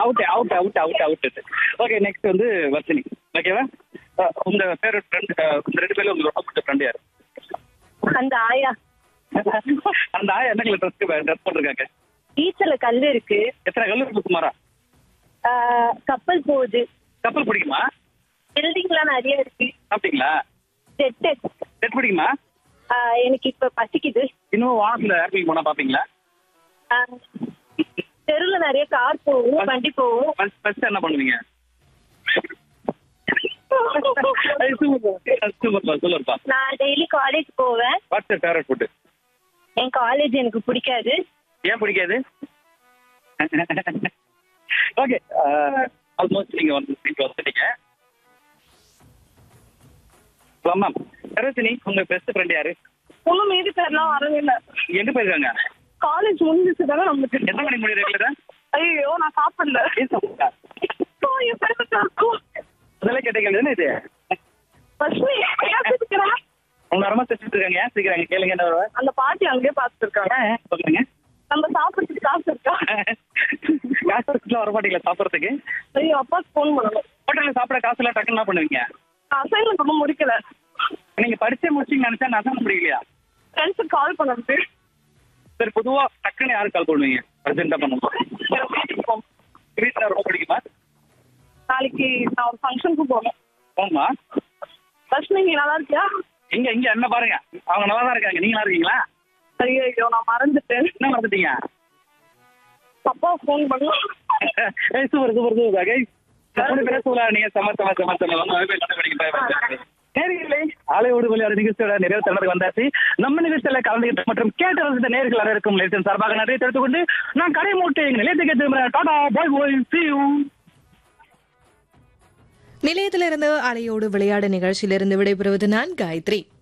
out out out out out okay next வந்து வர்ஷினி ஓகேவா அஹ், உங்க ஃபேவரட் ஃப்ரெண்ட் இந்த ரெண்டு பேர்ல உங்களுக்கு ரொம்ப பிடிச்ச ஃப்ரெண்ட் யாரு அந்த ஆயா அந்த ஆயா என்ன கலர் ட்ரெஸ் ட்ரெஸ் போட்டிருக்காங்க பீச்சில் கல் இருக்கு எத்தனை கல்லூரி இருக்கு சுமாரா ஆஹ் கப்பல் போகுது கப்பல் பிடிக்குமா பில்டிங்லாம் நிறைய இருக்கு சாப்பிட்டீங்களா செட்டு செட் பிடிக்குமா எனக்கு இப்ப பசிக்குது இன்னும் வானத்துல ஏர்பிள் போனா பாப்பீங்களா ஆஹ் தெருவுல நிறைய கார் போகும் வண்டி போகும் ஃபர்ஸ்ட் ஃபர்ஸ்ட் என்ன பண்ணுவீங்க சூப்பர்ப்பா சூப்பர்ப்பா நான் டெய்லி காலேஜ் போவேன் வாட்ஸ் ஃபேவரட் ஃபுட் என் காலேஜ் எனக்கு பிடிக்காது ஏன் பிடிக்காது ஓகே ஆல்மோஸ்ட் நீங்க வந்து சீட் வந்துட்டீங்க ஹலோ மேம் சரோஜினி உங்க பெஸ்ட் ஃப்ரெண்ட் யாரு ஒன்றும் மீதி பேர்லாம் வரவே இல்லை எங்க போயிருக்காங்க காலேஜ் முடிஞ்சிச்சு தானே நம்மளுக்கு எத்தனை மணிக்கு முடியும் ரெகுலரா ஐயோ நான் சாப்பிடல இப்போ என் பேருக்கு இருக்கும் அதெல்லாம் கேட்ட கேள்வி தானே இது ஃபர்ஸ்ட் பேசிக்கிறேன் உங்க அரமா தைச்சிட்டு இருக்காங்க ஏன் சீக்கிரம் கேளுங்க என்ன வருவா அந்த பாட்டி அங்கேயே பார்த்துட்டு இருக்காங்க சொல்லுங்க நம்ம சாப்பிடுறதுக்கு காசு இருக்கா காசு இருக்குல்ல வர மாட்டீங்களா சாப்பிட்றதுக்கு ஐயோ அப்பாக்கு ஃபோன் பண்ணணும் ஹோட்டல்ல சாப்பிட காசு எல்லாம் டக்குன்னு என்ன பண்ணுவீங்க அசைன்மெண்ட் ரொம்ப முடிக்கல நீங்க படிச்சே முடிச்சீங்கன்னு நினைச்சா நான் தான் முடியலையா ஃப்ரெண்ட்ஸுக்கு கால் பண்ணது சரி பொதுவா டக்குன்னு யாருக்கு கால் பண்ணுவீங்க அர்ஜென்ட்டா பண்ணுவோம் வீட்டுல ரொம்ப பிடிக்குமா நாளைக்கு நான் ஒரு ஃபங்க்ஷனுக்கு போகணும் போமா ஃபர்ஸ்ட் நீங்க நல்லா இருக்கியா இங்க இங்க என்ன பாருங்க அவங்க நல்லா தான் இருக்காங்க நீங்க நல்லா இருக்கீங்களா ஐயோ ஐயோ நான் மறந்துட்டேன் என்ன மறந்துட்டீங்க அப்பா ஃபோன் பண்ணும் ஏய் சூப்பர் சூப்பர் சூப்பர் கை மூணு பேரே சூப்பரா நீங்க சம சம சம சம வந்து அவன் போய் கண்டுபிடிக்க பய பய நேர்களே ஆலையோடு விளையாடு நிகழ்ச்சியோட நிறைய தருணத்துக்கு வந்தாச்சு நம்ம நிகழ்ச்சியில கலந்துகிட்டு மற்றும் கேட்டு ரசித்த நேர்கள் அனைவருக்கும் நிலையத்தின் சார்பாக நன்றி தெரிவித்துக் கொண்டு நான் கடை மூட்டை எங்க நிலையத்துக்கு திரும்புறேன் டாடா பாய் பாய் see you நிலையத்திலிருந்து அலையோடு விளையாட நிகழ்ச்சியிலிருந்து விடைபெறுவது நான் காயத்ரி